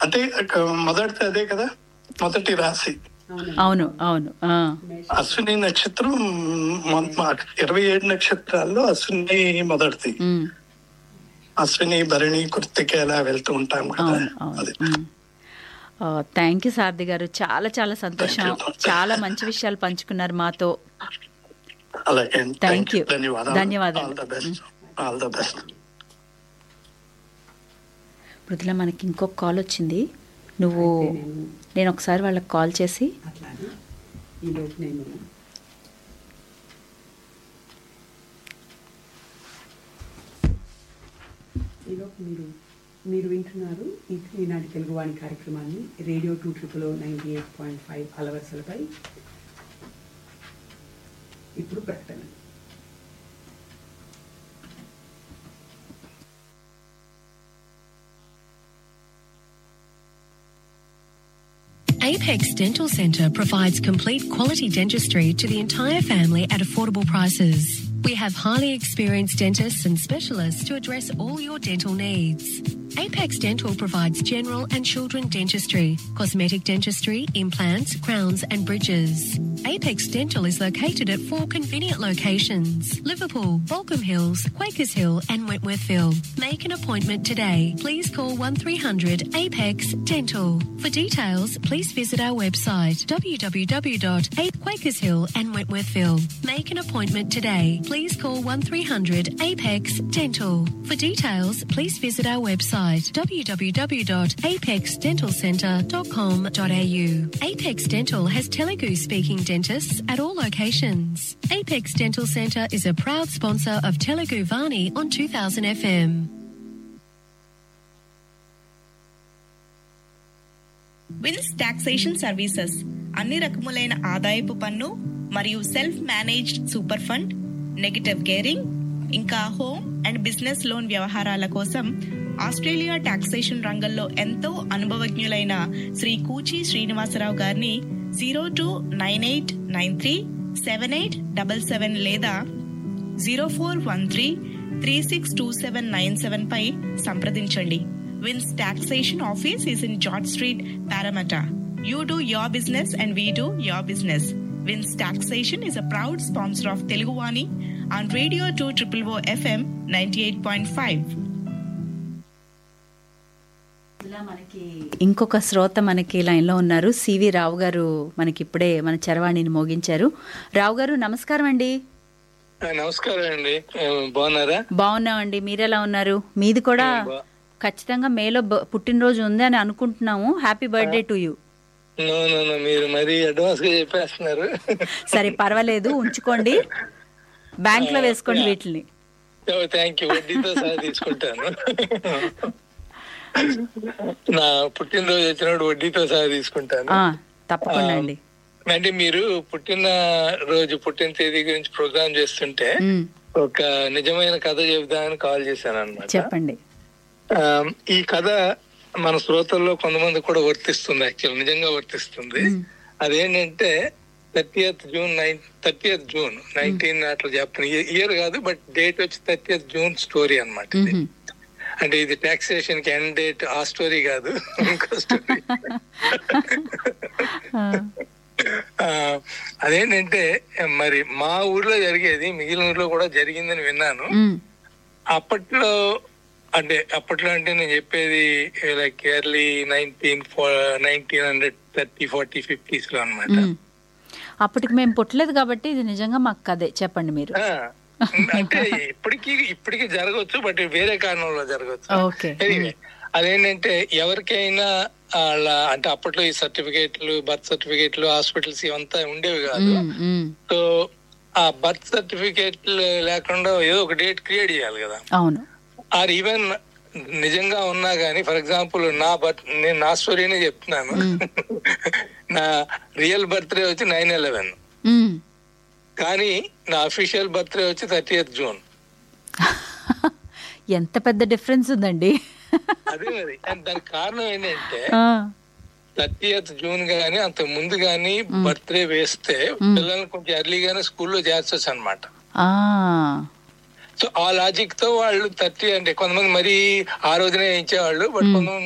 అంటే ఒక మొదటిది అదే కదా మొదటి రాశి అవును అవును ఆ, అశ్విని నక్షత్రం మొ- మా- ఇరవై ఏడు నక్షత్రాల్లో అశ్విని మొదటిది ఉమ్, అశ్విని భరణి కృతిక ఎలా వెళ్తూ ఉంటాం కదా అవును అవును అది థ్యాంక్ యూ సారథి గారు చాలా చాలా సంతోషం Thank you. చాలా మంచి విషయాలు పంచుకున్నారు మాతో అలాగే Thank థ్యాంక్ యూ you. ధన్యవాదాలు ధన్యవాదాలు. All the best all the best Mridula మనకి ఇంకొక కాల్ వచ్చింది నువ్వు నేను ఒకసారి వాళ్ళకి కాల్ చేసి అట్లానే ఈలోపు నేను ఈలోపు మీరు మీరు వింటున్నారు ఈ- ఈనాటి తెలుగు వాణి కార్యక్రమాన్ని radio two triple ninety eight point five అలవరుసలపై ఇప్పుడు ప్రకటన Apex Dental Centre provides complete quality dentistry to the entire family at affordable prices. We have highly experienced dentists and specialists to address all your dental needs. Apex Dental provides general and children dentistry, cosmetic dentistry, implants, crowns, and bridges. Apex Dental is located at four convenient locations Liverpool, Balcombe Hills, Quakers Hill, and Wentworthville. Make an appointment today. Please call 1300 Apex Dental. For details, please visit our website www.quakershill and Wentworthville. Make an appointment today. Please call 1300 Apex Dental. For details, please visit our website www.apexdentalcentre.com.au. Apex Dental has Telugu speaking dentists at all locations. Apex Dental Centre is a proud sponsor of Telugu Vani on 2000 FM. Vince taxation services అన్ని రకములైన ఆదాయపు పన్ను మరియు self managed super fund negative gearing ఇంకా home and business loan వ్యవహారాల కోసం Australia taxation రంగంలో ఎంతో అనుభవజ్ఞులైన శ్రీ కూచి శ్రీనివాసరావు గారిని zero two nine eight nine three seven eight double seven లేదా zero four one three three six two seven nine seven పై సంప్రదించండి Vince taxation office is in George street Parramatta you do your business and we do your business Vince taxation is a proud sponsor of Telugu Vani on radio two triple O FM ninety eight point five ఇంకొక శ్రోత మనకి లైన్లో ఉన్నారు CV రావు గారు మనకి ఇప్పుడే మన చరవాణిని మోగించారు రావు గారు నమస్కారం అండి ఆ, నమస్కారం అండి ఆ, బాగున్నారా బాగున్నామండి మీరెలా ఉన్నారు మీది కూడా బా- ఖచ్చితంగా మేలో బ- పుట్టినరోజు ఉందని అనుకుంటున్నాము happy birthday to you no no no మీరు మరీ అడ్వాన్స్ గా చెప్పేస్తున్నారు సరే పర్వాలేదు ఉంచుకోండి బ్యాంక్ లో వేసుకోండి వీటిని థ్యాంక్ యూ వడ్డీతో సహా తీసుకుంటాను నా పుట్టినరోజు వచ్చినప్పుడు వడ్డీతో సహా తీసుకుంటాను ఆ, తప్పకుండా అండి అంటే మీరు పుట్టిన రోజు పుట్టిన తేదీ గురించి ప్రోగ్రామ్ చేస్తుంటే ఉమ్, ఒక నిజమైన కథ చెబుదామని కాల్ చేశాను అనమాట చెప్పండి ఈ కథ మన శ్రోతల్లో కొంతమంది కూడా వర్తిస్తుంది యాక్చువల్ నిజంగా వర్తిస్తుంది అదేంటంటే thirtieth June nine thirtieth June nineteen అట్లా చెప్తాను ఇయర్ కాదు బట్ డేట్ వచ్చి థర్టీఎత్ జూన్ స్టోరీ అనమాట ఇది మ్మ్. అంటే ఇది టాక్సేషన్ కి ఎండ్ డేట్ ఆ స్టోరీ కాదు ఇంకో స్టోరీ ఆ, ఆ, అదేంటంటే మరి మా ఊర్లో జరిగేది మిగిలిన ఊర్లో కూడా జరిగిందని విన్నాను ఉమ్, అప్పట్లో అంటే అప్పట్లో అంటే నేను చెప్పేది like early nineteen nineteen hundred thirty forty fifties లో అనమాట ఉమ్. అప్పటికి మేము పుట్టలేదు కాబట్టి ఇది నిజంగా మాకు కదే చెప్పండి మీరు అంటే ఇప్పటికి ఇప్పటికి జరగవచ్చు బట్ వేరే కారణంలో జరగవచ్చు ఓకే Anyway, అదేంటంటే ఎవరికైనా వాళ్ళ అంటే అప్పట్లో ఈ సర్టిఫికేట్లు బర్త్ సర్టిఫికేట్లు హాస్పిటల్స్ ఇవంతా ఉండేవి కాదు ఉమ్, ఉమ్, సో ఆ బర్త్ సర్టిఫికేట్ లేకుండా ఏదో ఒక డేట్ క్రియేట్ చేయాలి కదా అవును ఆర్ ఈవెన్ నిజంగా ఉన్నా గానీ ఫర్ ఎగ్జాంపుల్ నా బర్త్ నేను నా స్టోరీనే చెప్తున్నాను నా రియల్ బర్త్డే వచ్చి నైన్ ఎలెవెన్ ఉమ్. కానీ నా అఫీషియల్ బర్త్డే వచ్చి థర్టీ జూన్ ఎంత పెద్ద డిఫరెన్స్ ఉందండి అదే మరి అండ్ దానికి కారణం ఏంటంటే ఆ, థర్టీ జూన్ గానీ అంత ముందు గానీ బర్త్డే వేస్తే పిల్లల్ని కొంచెం ఎర్లీగానే స్కూల్లో చేర్చొచ్చు అనమాట ఆ, సో ఆ లాజిక్ తో వాళ్ళు థర్టీ అంటే కొంతమంది మరి ఆ రోజునే ఇచ్చేవాళ్ళు బట్ కొంతమంది